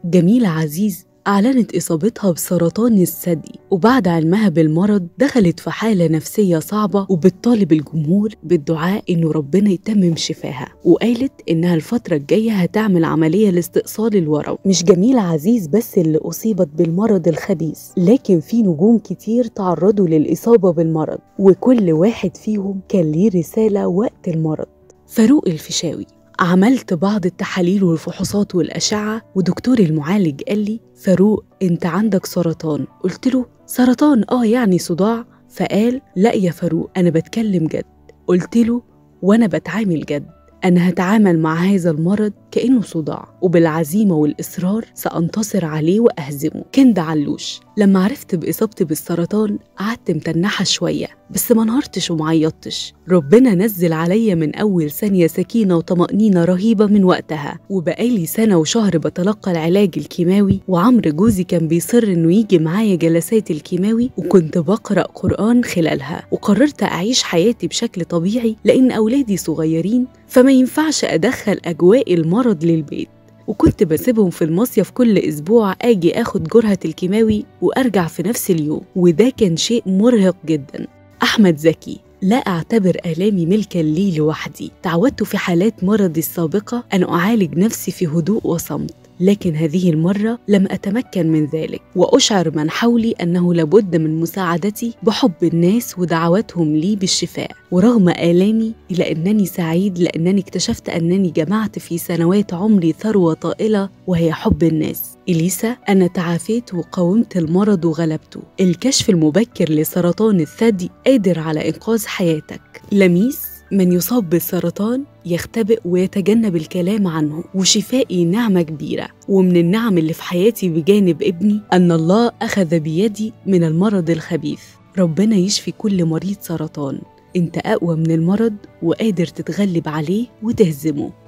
جميلة عزيز أعلنت إصابتها بسرطان الثدي وبعد علمها بالمرض دخلت في حالة نفسية صعبة وبتطالب الجمهور بالدعاء إنه ربنا يتمم شفاها وقالت إنها الفترة الجاية هتعمل عملية لاستئصال الورم مش جميلة عزيز بس اللي أصيبت بالمرض الخبيث لكن في نجوم كتير تعرضوا للإصابة بالمرض وكل واحد فيهم كان ليه رسالة وقت المرض فاروق الفيشاوي عملت بعض التحاليل والفحوصات والأشعة ودكتور المعالج قال لي فاروق أنت عندك سرطان قلت له سرطان آه يعني صداع فقال لا يا فاروق أنا بتكلم جد قلت له وأنا بتعامل جد أنا هتعامل مع هذا المرض كأنه صداع وبالعزيمة والإصرار سأنتصر عليه وأهزمه كان ده علوش لما عرفت بإصابتي بالسرطان قعدت متنحة شوية بس ما انهارتش ومعيطتش ربنا نزل عليا من أول ثانية سكينة وطمأنينة رهيبة من وقتها وبقالي سنة وشهر بتلقى العلاج الكيماوي وعمرو جوزي كان بيصر إنه يجي معايا جلسات الكيماوي وكنت بقرأ قرآن خلالها وقررت أعيش حياتي بشكل طبيعي لأن أولادي صغيرين فما ينفعش أدخل أجواء المرض للبيت وكنت بسيبهم في المصيف كل أسبوع أجي أخد جرعة الكيماوي وأرجع في نفس اليوم وده كان شيء مرهق جدا أحمد زكي لا أعتبر آلامي ملكا لي لوحدي تعودت في حالات مرضي السابقة أن أعالج نفسي في هدوء وصمت لكن هذه المرة لم أتمكن من ذلك وأشعر من حولي أنه لابد من مساعدتي بحب الناس ودعواتهم لي بالشفاء ورغم آلامي إلى أنني سعيد لأنني اكتشفت أنني جمعت في سنوات عمري ثروة طائلة وهي حب الناس إليسا أنا تعافيت وقاومت المرض وغلبته الكشف المبكر لسرطان الثدي قادر على إنقاذ حياتك لميس من يصاب بالسرطان يختبئ ويتجنب الكلام عنه وشفائي نعمة كبيرة ومن النعم اللي في حياتي بجانب ابني أن الله أخذ بيدي من المرض الخبيث ربنا يشفي كل مريض سرطان انت أقوى من المرض وقادر تتغلب عليه وتهزمه